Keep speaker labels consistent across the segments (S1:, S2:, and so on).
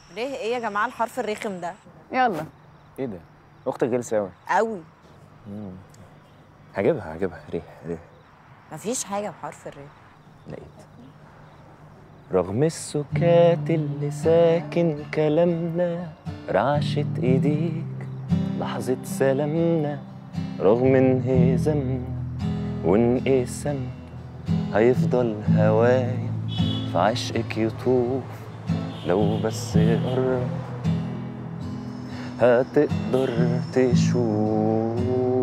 S1: ليه ايه يا جماعه الحرف الرخم ده
S2: يلا
S3: ايه ده اختك غلسه قوي
S1: قوي
S3: هجيبها هجيبها ريح ريح
S1: مفيش حاجه بحرف الر
S3: لقيت رغم السكات اللي ساكن كلامنا رعشة ايديك لحظة سلامنا رغم انهزامنا وانقسامنا هيفضل هوايا في عشقك يطوف لو بس قرب هتقدر تشوف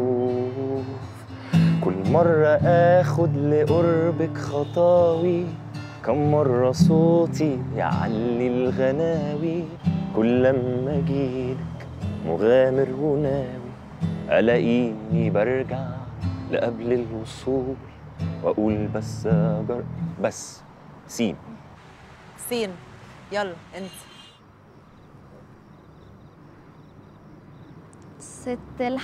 S3: كل مرة آخد لقربك خطاوي كم مرة صوتي يعلي الغناوي كل لما أجيلك مغامر وناوي ألاقيني برجع لقبل الوصول وأقول بس أجر بس سين
S1: سين يلا انت
S4: ست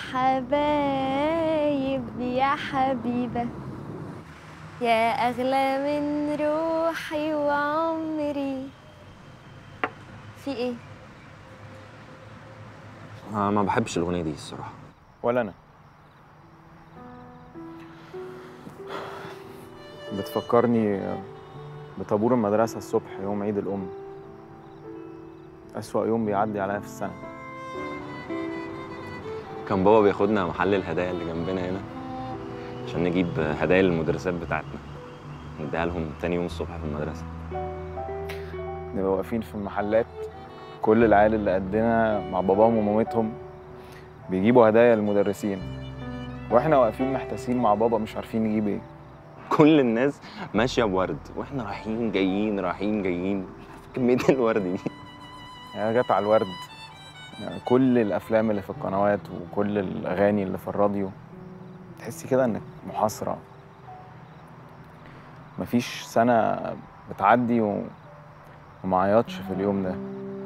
S4: الحبايب يا حبيبة يا أغلى من روحي وعمري في إيه؟
S3: آه ما بحبش الأغنية دي الصراحة
S5: ولا انا بتفكرني بطابور المدرسة الصبح يوم عيد الأم أسوأ يوم بيعدي عليا في السنة
S3: كان بابا بياخدنا محل الهدايا اللي جنبنا هنا عشان نجيب هدايا للمدرسات بتاعتنا نديها لهم تاني يوم الصبح في المدرسة
S5: نبقى واقفين في المحلات كل العيال اللي قدنا مع باباهم ومامتهم بيجيبوا هدايا للمدرسين واحنا واقفين محتاسين مع بابا مش عارفين نجيب ايه
S3: كل الناس ماشية بورد واحنا رايحين جايين رايحين جايين مش عارف كمية الورد دي
S5: يعني جت على الورد يعني كل الافلام اللي في القنوات وكل الاغاني اللي في الراديو تحسي كده انك محاصره مفيش سنه بتعدي و... وما عيطش في اليوم ده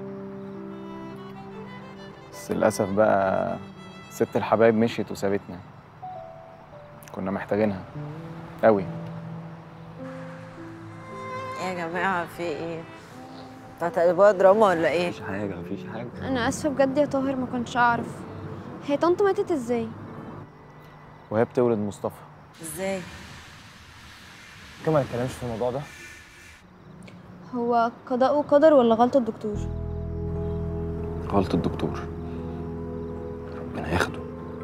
S5: بس للاسف بقى ست الحبايب مشيت وسابتنا كنا محتاجينها قوي
S1: يا جماعه في ايه هتقلبوها دراما ولا ايه
S3: مفيش حاجة مفيش حاجة
S4: أنا آسفة بجد يا طاهر ما كنتش أعرف هي طنط ماتت إزاي؟
S5: وهي بتولد مصطفى
S1: ازاي
S5: كمان ما نتكلمش في الموضوع ده
S4: هو قضاء وقدر ولا غلطة الدكتور؟
S3: غلط الدكتور ربنا ياخده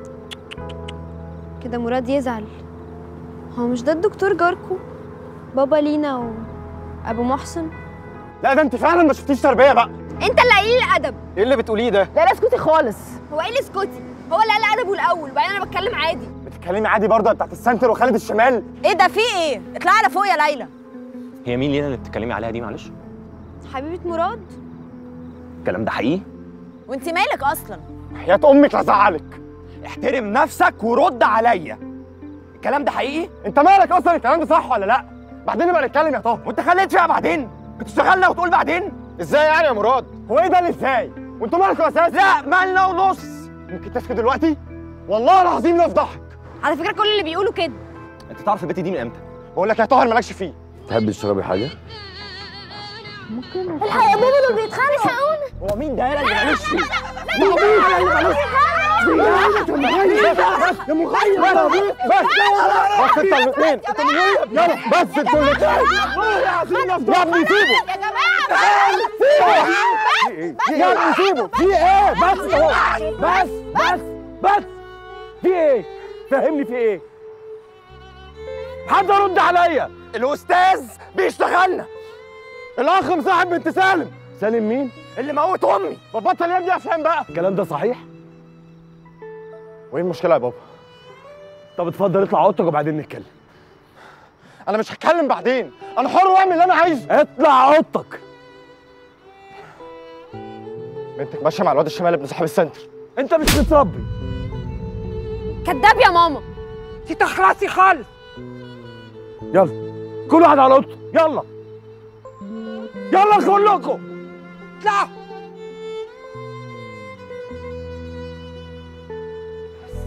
S4: كده مراد يزعل هو مش ده الدكتور جاركو بابا لينا وأبو محسن
S6: لا ده انت فعلا ما شفتيش تربيه بقى
S4: أنت اللي قليل الأدب
S6: ايه اللي بتقوليه ده
S7: لا لا اسكتي خالص
S4: هو إيه اللي اسكتي؟ هو اللي قال أدبه الأول وبعدين أنا بتكلم عادي
S6: بتتكلمي عادي برضه يا بتاعت السنتر وخالد الشمال
S1: ايه ده في ايه اطلعي على فوق يا ليلى
S3: هي مين لينا اللي بتتكلمي عليها دي معلش
S4: حبيبة مراد
S3: الكلام ده حقيقي
S1: وانت مالك اصلا
S6: حياة امك لزعلك احترم نفسك ورد عليا الكلام ده حقيقي انت مالك اصلا الكلام ده صح ولا لا بعدين نبقى نتكلم يا طه وانت خليت فيها بعدين بتشتغلنا وتقول بعدين ازاي يعني يا مراد هو ايه ده اللي ازاي وانتوا مالكوا اساسا لا مالنا ونص ممكن تسكت دلوقتي والله العظيم لا افضحك
S4: على فكرة كل اللي بيقولوا كده
S3: انت تعرف البت دي من امتى
S6: بقول لك يا طاهر مالكش فيه
S3: تحب تشربي حاجة
S4: الحق يا بابا دول بيتخانقوا
S6: هو مين ده يالا اللي مالوش فيه مين ده اللي مالوش يا مخيب بس بس بس انت الاثنين انت من يلا بس انتوا الاثنين يا ابني سيبه
S4: يا جماعة
S6: يا ابني سيبه في ايه بس اهو بس بس بس في ايه فهمني في ايه حد يرد عليا الاستاذ بيشتغلنا الاخ مصاحب بنت سالم سالم مين اللي موت امي ببطل يا ابني افهم بقى الكلام ده صحيح وايه المشكله يا بابا طب اتفضل اطلع اوضتك وبعدين نتكلم انا مش هتكلم بعدين انا حر واعمل اللي انا عايزه اطلع اوضتك بنتك ماشيه مع الواد الشمال ابن صاحب السنتر انت مش متربي
S4: كداب يا ماما
S6: انت تخلصي خالص يلا كل واحد على اوضته يلا يلا كلكم اطلعوا